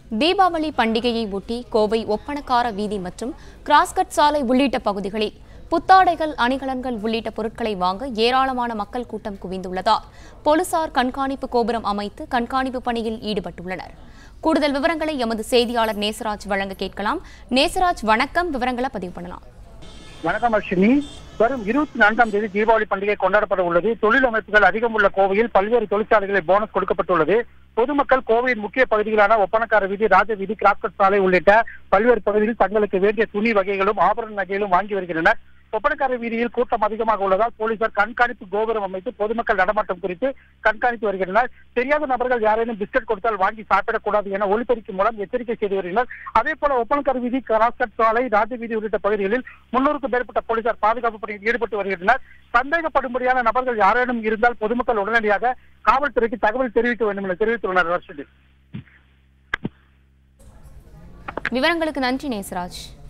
தீபாவளி பண்டிகையை ஒட்டி கோவை ஒப்பனக்கார வீதி மற்றும் கிராஸ்கட் சாலை உள்ளிட்ட பகுதிகளில் புத்தாடைகள் அணிகலன்கள் உள்ளிட்ட பொருட்களை வாங்க ஏராளமான மக்கள் கூட்டம் குவிந்துள்ளதால் போலீசார் கண்காணிப்பு கோபுரம் அமைத்து கண்காணிப்பு பணியில் ஈடுபட்டுள்ளனர் கூடுதல் விவரங்களை எமது செய்தியாளர் நேசராஜ் வழங்க கேட்கலாம் நேசராஜ் வணக்கம் விவரங்களை பதிவு பண்ணலாம் வணக்கம் அஸ்வினி வரும் இருபத்தி நான்காம் தேதி தீபாவளி பண்டிகை கொண்டாடப்பட உள்ளது தொழில் அமைப்புகள் அதிகம் உள்ள கோவையில் பல்வேறு தொழிற்சாலைகளில் போனஸ் கொடுக்கப்பட்டுள்ளது பொதுமக்கள் கோவையின் முக்கிய பகுதிகளான ஒப்பனக்கார வீதி ராஜ வீதி கிராப்கட் சாலை உள்ளிட்ட பல்வேறு பகுதிகளில் தங்களுக்கு வேண்டிய துணி வகைகளும் ஆபரண நகைகளும் வாங்கி வருகின்றனர் ஒப்பனக்கார வீதியில் கூட்டம் அதிகமாக உள்ளதால் போலீசார் கண்காணிப்பு கோபுரம் அமைத்து பொதுமக்கள் நடமாட்டம் குறித்து கண்காணித்து வருகின்றனர் தெரியாத நபர்கள் யாரேனும் பிஸ்கட் கொடுத்தால் வாங்கி சாப்பிடக்கூடாது என ஒலிபெருக்கி மூலம் எச்சரிக்கை செய்து வருகின்றனர் அதே போல ஒப்பனக்கார வீதி கிராஸ்கட் சாலை ராஜ வீதி உள்ளிட்ட பகுதிகளில் முன்னூறுக்கும் மேற்பட்ட போலீசார் பாதுகாப்பு பணியில் ஈடுபட்டு வருகின்றனர் சந்தேகப்படும்படியான நபர்கள் யாரேனும் இருந்தால் பொதுமக்கள் உடனடியாக காவல்துறைக்கு தகவல் தெரிவிக்க வேண்டும் என தெரிவித்துள்ளனர் ரஷீது விவரங்களுக்கு நன்றி நேசராஜ்